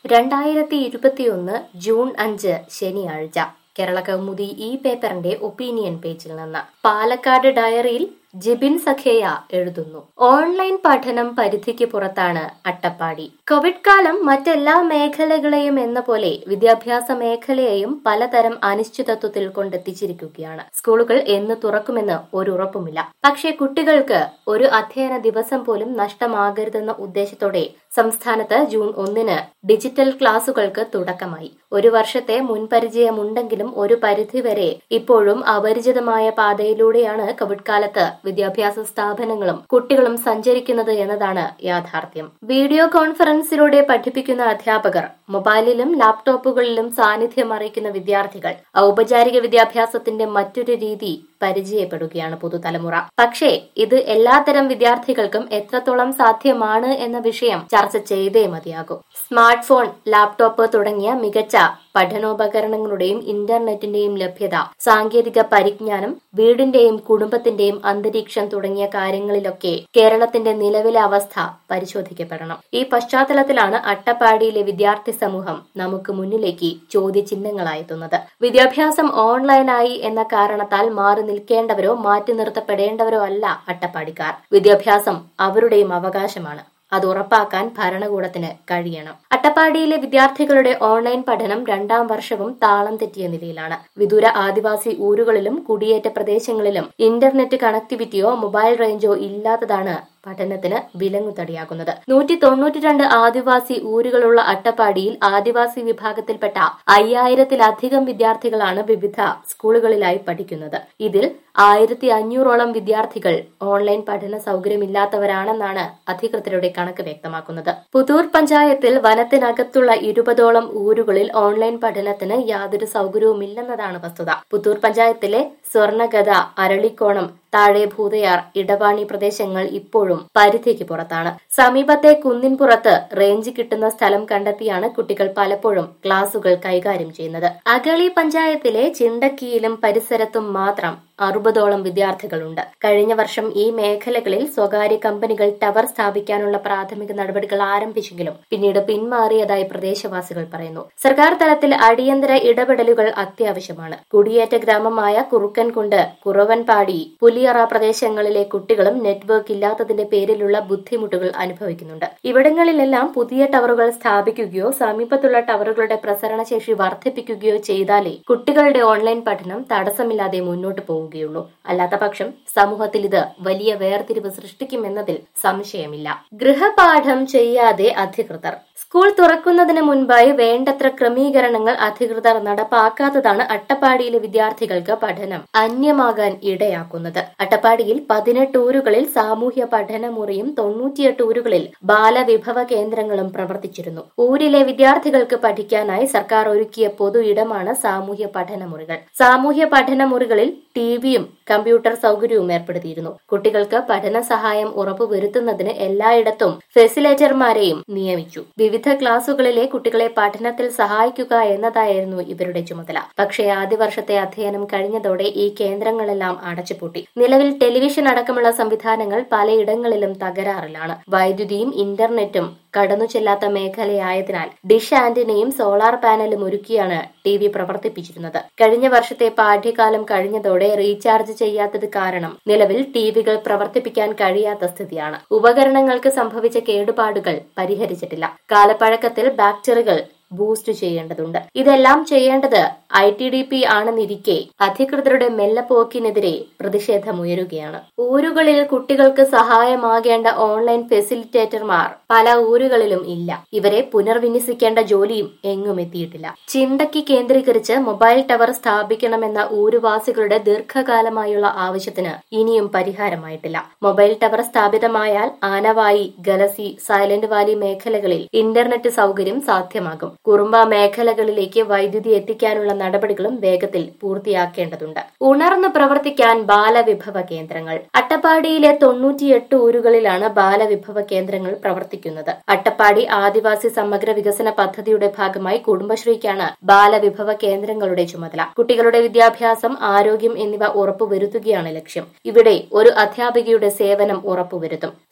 രണ്ടായിരത്തി ഇരുപത്തിയൊന്ന് ജൂൺ അഞ്ച് ശനിയാഴ്ച കേരള കൗമുദി ഈ പേപ്പറിന്റെ ഒപ്പീനിയൻ പേജിൽ നിന്ന് പാലക്കാട് ഡയറിയിൽ ജിബിൻ സഖേയ എഴുതുന്നു ഓൺലൈൻ പഠനം പരിധിക്ക് പുറത്താണ് അട്ടപ്പാടി കോവിഡ് കാലം മറ്റെല്ലാ മേഖലകളെയും എന്ന പോലെ വിദ്യാഭ്യാസ മേഖലയെയും പലതരം അനിശ്ചിതത്വത്തിൽ കൊണ്ടെത്തിച്ചിരിക്കുകയാണ് സ്കൂളുകൾ എന്ന് തുറക്കുമെന്ന് ഒരു ഉറപ്പുമില്ല പക്ഷേ കുട്ടികൾക്ക് ഒരു അധ്യയന ദിവസം പോലും നഷ്ടമാകരുതെന്ന ഉദ്ദേശത്തോടെ സംസ്ഥാനത്ത് ജൂൺ ഒന്നിന് ഡിജിറ്റൽ ക്ലാസുകൾക്ക് തുടക്കമായി ഒരു വർഷത്തെ മുൻപരിചയമുണ്ടെങ്കിലും ഒരു പരിധിവരെ ഇപ്പോഴും അപരിചിതമായ പാതയിലൂടെയാണ് കോവിഡ് കാലത്ത് വിദ്യാഭ്യാസ സ്ഥാപനങ്ങളും കുട്ടികളും സഞ്ചരിക്കുന്നത് എന്നതാണ് യാഥാർത്ഥ്യം വീഡിയോ കോൺഫറൻസിലൂടെ പഠിപ്പിക്കുന്ന അധ്യാപകർ മൊബൈലിലും ലാപ്ടോപ്പുകളിലും സാന്നിധ്യം അറിയിക്കുന്ന വിദ്യാർത്ഥികൾ ഔപചാരിക വിദ്യാഭ്യാസത്തിന്റെ മറ്റൊരു രീതി പരിചയപ്പെടുകയാണ് പുതുതലമുറ പക്ഷേ ഇത് എല്ലാത്തരം വിദ്യാർത്ഥികൾക്കും എത്രത്തോളം സാധ്യമാണ് എന്ന വിഷയം ചർച്ച ചെയ്തേ മതിയാകൂ സ്മാർട്ട് ഫോൺ ലാപ്ടോപ്പ് തുടങ്ങിയ മികച്ച പഠനോപകരണങ്ങളുടെയും ഇന്റർനെറ്റിന്റെയും ലഭ്യത സാങ്കേതിക പരിജ്ഞാനം വീടിന്റെയും കുടുംബത്തിന്റെയും അന്തരീക്ഷം തുടങ്ങിയ കാര്യങ്ങളിലൊക്കെ കേരളത്തിന്റെ നിലവിലെ അവസ്ഥ പരിശോധിക്കപ്പെടണം ഈ പശ്ചാത്തലത്തിലാണ് അട്ടപ്പാടിയിലെ വിദ്യാർത്ഥി സമൂഹം നമുക്ക് മുന്നിലേക്ക് ചോദ്യചിഹ്നങ്ങളായെത്തുന്നത് വിദ്യാഭ്യാസം ഓൺലൈനായി എന്ന കാരണത്താൽ മാറി നിൽക്കേണ്ടവരോ മാറ്റി നിർത്തപ്പെടേണ്ടവരോ അല്ല അട്ടപ്പാടിക്കാർ വിദ്യാഭ്യാസം അവരുടെയും അവകാശമാണ് അത് ഉറപ്പാക്കാൻ ഭരണകൂടത്തിന് കഴിയണം അട്ടപ്പാടിയിലെ വിദ്യാർത്ഥികളുടെ ഓൺലൈൻ പഠനം രണ്ടാം വർഷവും താളം തെറ്റിയ നിലയിലാണ് വിദൂര ആദിവാസി ഊരുകളിലും കുടിയേറ്റ പ്രദേശങ്ങളിലും ഇന്റർനെറ്റ് കണക്ടിവിറ്റിയോ മൊബൈൽ റേഞ്ചോ ഇല്ലാത്തതാണ് പഠനത്തിന് വിലങ്ങുതടിയാകുന്നത് നൂറ്റി തൊണ്ണൂറ്റിരണ്ട് ആദിവാസി ഊരുകളുള്ള അട്ടപ്പാടിയിൽ ആദിവാസി വിഭാഗത്തിൽപ്പെട്ട അയ്യായിരത്തിലധികം വിദ്യാർത്ഥികളാണ് വിവിധ സ്കൂളുകളിലായി പഠിക്കുന്നത് ഇതിൽ ആയിരത്തി അഞ്ഞൂറോളം വിദ്യാർത്ഥികൾ ഓൺലൈൻ പഠന സൗകര്യമില്ലാത്തവരാണെന്നാണ് അധികൃതരുടെ കണക്ക് വ്യക്തമാക്കുന്നത് പുതൂർ പഞ്ചായത്തിൽ വനത്തിനകത്തുള്ള ഇരുപതോളം ഊരുകളിൽ ഓൺലൈൻ പഠനത്തിന് യാതൊരു സൗകര്യവുമില്ലെന്നതാണ് വസ്തുത പുത്തൂർ പഞ്ചായത്തിലെ സ്വർണഗത അരളിക്കോണം താഴെ ഭൂതയാർ ഇടവാണി പ്രദേശങ്ങൾ ഇപ്പോഴും പരിധിക്ക് പുറത്താണ് സമീപത്തെ കുന്നിൻപുറത്ത് റേഞ്ച് കിട്ടുന്ന സ്ഥലം കണ്ടെത്തിയാണ് കുട്ടികൾ പലപ്പോഴും ക്ലാസുകൾ കൈകാര്യം ചെയ്യുന്നത് അഗളി പഞ്ചായത്തിലെ ചിണ്ടക്കിയിലും പരിസരത്തും മാത്രം അറുപതോളം വിദ്യാർത്ഥികളുണ്ട് കഴിഞ്ഞ വർഷം ഈ മേഖലകളിൽ സ്വകാര്യ കമ്പനികൾ ടവർ സ്ഥാപിക്കാനുള്ള പ്രാഥമിക നടപടികൾ ആരംഭിച്ചെങ്കിലും പിന്നീട് പിന്മാറിയതായി പ്രദേശവാസികൾ പറയുന്നു സർക്കാർ തലത്തിൽ അടിയന്തര ഇടപെടലുകൾ അത്യാവശ്യമാണ് കുടിയേറ്റ ഗ്രാമമായ കുറുക്കൻകുണ്ട് കുറവൻപാടി പുലിയറ പ്രദേശങ്ങളിലെ കുട്ടികളും നെറ്റ്വർക്ക് ഇല്ലാത്തതിന്റെ പേരിലുള്ള ബുദ്ധിമുട്ടുകൾ അനുഭവിക്കുന്നുണ്ട് ഇവിടങ്ങളിലെല്ലാം പുതിയ ടവറുകൾ സ്ഥാപിക്കുകയോ സമീപത്തുള്ള ടവറുകളുടെ പ്രസരണശേഷി വർദ്ധിപ്പിക്കുകയോ ചെയ്താലേ കുട്ടികളുടെ ഓൺലൈൻ പഠനം തടസ്സമില്ലാതെ മുന്നോട്ട് പോവുകയുള്ളൂ അല്ലാത്ത പക്ഷം സമൂഹത്തിൽ ഇത് വലിയ വേർതിരിവ് സൃഷ്ടിക്കുമെന്നതിൽ സംശയമില്ല ഗൃഹപാഠം ചെയ്യാതെ അധികൃതർ സ്കൂൾ തുറക്കുന്നതിന് മുൻപായി വേണ്ടത്ര ക്രമീകരണങ്ങൾ അധികൃതർ നടപ്പാക്കാത്തതാണ് അട്ടപ്പാടിയിലെ വിദ്യാർത്ഥികൾക്ക് പഠനം അന്യമാകാൻ ഇടയാക്കുന്നത് അട്ടപ്പാടിയിൽ പതിനെട്ട് ഊരുകളിൽ സാമൂഹ്യ പഠനമുറിയും തൊണ്ണൂറ്റിയെട്ട് ഊരുകളിൽ ബാലവിഭവ കേന്ദ്രങ്ങളും പ്രവർത്തിച്ചിരുന്നു ഊരിലെ വിദ്യാർത്ഥികൾക്ക് പഠിക്കാനായി സർക്കാർ ഒരുക്കിയ പൊതു ഇടമാണ് സാമൂഹ്യ പഠനമുറികൾ സാമൂഹ്യ പഠനമുറികളിൽ ടിവിയും കമ്പ്യൂട്ടർ സൗകര്യവും ഏർപ്പെടുത്തിയിരുന്നു കുട്ടികൾക്ക് പഠന സഹായം ഉറപ്പുവരുത്തുന്നതിന് എല്ലായിടത്തും ഫെസിലേറ്റർമാരെയും നിയമിച്ചു വിവിധ ക്ലാസുകളിലെ കുട്ടികളെ പഠനത്തിൽ സഹായിക്കുക എന്നതായിരുന്നു ഇവരുടെ ചുമതല പക്ഷേ ആദ്യ വർഷത്തെ അധ്യയനം കഴിഞ്ഞതോടെ ഈ കേന്ദ്രങ്ങളെല്ലാം അടച്ചുപൂട്ടി നിലവിൽ ടെലിവിഷൻ അടക്കമുള്ള സംവിധാനങ്ങൾ പലയിടങ്ങളിലും തകരാറിലാണ് വൈദ്യുതിയും ഇന്റർനെറ്റും കടന്നു ചെല്ലാത്ത മേഖലയായതിനാൽ ഡിഷ് ആന്റിനയും സോളാർ പാനലും ഒരുക്കിയാണ് ടി വി പ്രവർത്തിപ്പിച്ചിരുന്നത് കഴിഞ്ഞ വർഷത്തെ പാഠ്യകാലം കഴിഞ്ഞതോടെ റീചാർജ് ചെയ്യാത്തത് കാരണം നിലവിൽ ടിവികൾ പ്രവർത്തിപ്പിക്കാൻ കഴിയാത്ത സ്ഥിതിയാണ് ഉപകരണങ്ങൾക്ക് സംഭവിച്ച കേടുപാടുകൾ പരിഹരിച്ചിട്ടില്ല കാലപ്പഴക്കത്തിൽ ബാറ്ററികൾ ബൂസ്റ്റ് ചെയ്യേണ്ടതുണ്ട് ഇതെല്ലാം ചെയ്യേണ്ടത് ഐ ടി ഡി പി ആണെന്നിരിക്കെ അധികൃതരുടെ മെല്ലപ്പോക്കിനെതിരെ പ്രതിഷേധമുയരുകയാണ് ഊരുകളിൽ കുട്ടികൾക്ക് സഹായമാകേണ്ട ഓൺലൈൻ ഫെസിലിറ്റേറ്റർമാർ പല ഊരുകളിലും ഇല്ല ഇവരെ പുനർവിന്യസിക്കേണ്ട ജോലിയും എങ്ങും എത്തിയിട്ടില്ല ചിണ്ടക്കി കേന്ദ്രീകരിച്ച് മൊബൈൽ ടവർ സ്ഥാപിക്കണമെന്ന ഊരുവാസികളുടെ ദീർഘകാലമായുള്ള ആവശ്യത്തിന് ഇനിയും പരിഹാരമായിട്ടില്ല മൊബൈൽ ടവർ സ്ഥാപിതമായാൽ ആനവായി ഗലസി സൈലന്റ് വാലി മേഖലകളിൽ ഇന്റർനെറ്റ് സൗകര്യം സാധ്യമാകും കുറുമ്പ മേഖലകളിലേക്ക് വൈദ്യുതി എത്തിക്കാനുള്ള നടപടികളും വേഗത്തിൽ പൂർത്തിയാക്കേണ്ടതുണ്ട് ഉണർന്നു പ്രവർത്തിക്കാൻ ബാലവിഭവ കേന്ദ്രങ്ങൾ അട്ടപ്പാടിയിലെ തൊണ്ണൂറ്റിയെട്ട് ഊരുകളിലാണ് ബാലവിഭവ കേന്ദ്രങ്ങൾ പ്രവർത്തിക്കുന്നത് അട്ടപ്പാടി ആദിവാസി സമഗ്ര വികസന പദ്ധതിയുടെ ഭാഗമായി കുടുംബശ്രീക്കാണ് ബാലവിഭവ കേന്ദ്രങ്ങളുടെ ചുമതല കുട്ടികളുടെ വിദ്യാഭ്യാസം ആരോഗ്യം എന്നിവ ഉറപ്പുവരുത്തുകയാണ് ലക്ഷ്യം ഇവിടെ ഒരു അധ്യാപികയുടെ സേവനം ഉറപ്പുവരുത്തും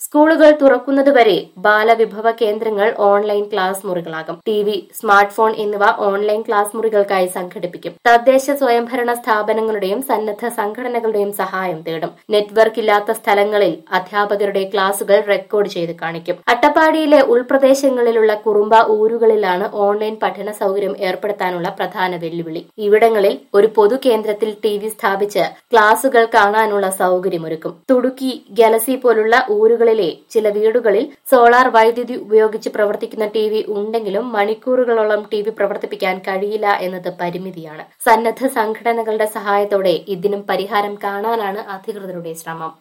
സ്കൂളുകൾ തുറക്കുന്നതുവരെ ബാലവിഭവ കേന്ദ്രങ്ങൾ ഓൺലൈൻ ക്ലാസ് മുറികളാകും ടി വി സ്മാർട്ട് ഫോൺ എന്നിവ ഓൺലൈൻ ക്ലാസ് മുറികൾക്കായി സംഘടിപ്പിക്കും തദ്ദേശ സ്വയംഭരണ സ്ഥാപനങ്ങളുടെയും സന്നദ്ധ സംഘടനകളുടെയും സഹായം തേടും നെറ്റ്വർക്ക് ഇല്ലാത്ത സ്ഥലങ്ങളിൽ അധ്യാപകരുടെ ക്ലാസുകൾ റെക്കോർഡ് ചെയ്ത് കാണിക്കും അട്ടപ്പാടിയിലെ ഉൾപ്രദേശങ്ങളിലുള്ള കുറുമ്പ ഊരുകളിലാണ് ഓൺലൈൻ പഠന സൗകര്യം ഏർപ്പെടുത്താനുള്ള പ്രധാന വെല്ലുവിളി ഇവിടങ്ങളിൽ ഒരു പൊതു കേന്ദ്രത്തിൽ ടി വി സ്ഥാപിച്ച് ക്ലാസുകൾ കാണാനുള്ള സൗകര്യമൊരുക്കും തുടുക്കി ഗലസി പോലുള്ള ഊരുകളിലെ ചില വീടുകളിൽ സോളാർ വൈദ്യുതി ഉപയോഗിച്ച് പ്രവർത്തിക്കുന്ന ടി വി ഉണ്ടെങ്കിലും മണിക്കൂറുകളോളം ടി വി പ്രവർത്തിപ്പിക്കാൻ കഴിയില്ല എന്നത് പരിമിതിയാണ് സന്നദ്ധ സംഘടനകളുടെ സഹായത്തോടെ ഇതിനും പരിഹാരം കാണാനാണ് അധികൃതരുടെ ശ്രമം